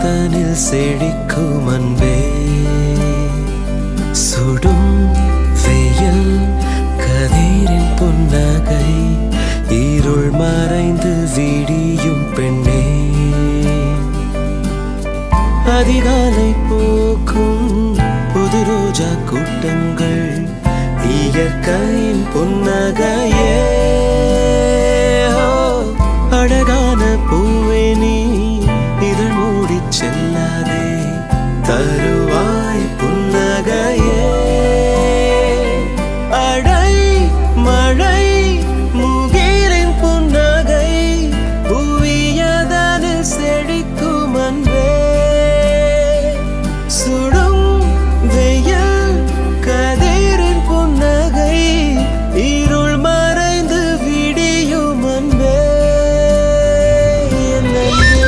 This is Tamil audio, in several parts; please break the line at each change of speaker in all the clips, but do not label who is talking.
பூவியதனில் செழிக்கும் அன்பே சுடும் வெயில் கதிரின் புன்னகை இருள் மறைந்து விடியும் பெண்ணே அதிகாலை போக்கும் புது ரோஜா கூட்டங்கள் இயற்கையின் புன்னகையே ஓ, அழகான பூவே நீ இதழ் மூடிச் செல்லாதே தருவாய் புன்னகையே அடை மழை முகிலின் புன்னகை புவியதனில் செழிக்கும் அன்பே சுடும் வெயில் கதிரின் புன்னகை இருள் மறைந்து விடியும் அன்பே என் அன்பே.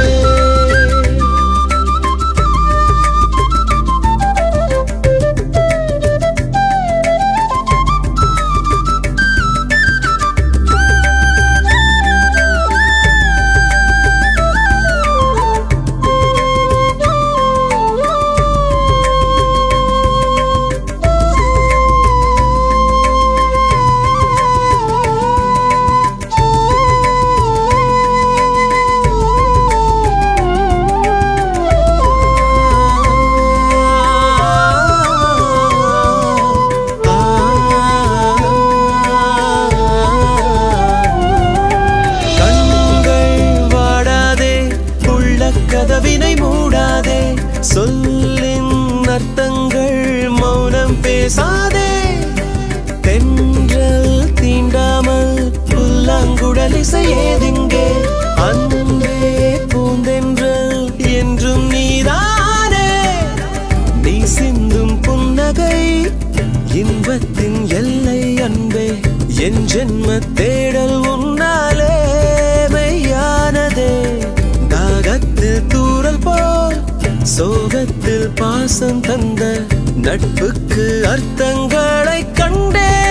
கண்கள் வாடாதே உள்ள கதவினை மூடாதே சொல்லின் அர்த்தங்கள் மௌனம் பேசாதே தென்றல் தீண்டாமல் புல்லாங்குழல் இசையேதிங்கே அன்பே பூந்தென்றல் என்றும் நீதானே நீ சிந்தும் புன்னகை இன்பத்தின் எல்லை அன்பே என் ஜென்ம தேடல் உன்னாலே மெய்யானதே தாகத்தில் தூறல் போல் சோகத்தில் பாசம் தந்த நட்புக்கு அர்த்தங்களை கண்டே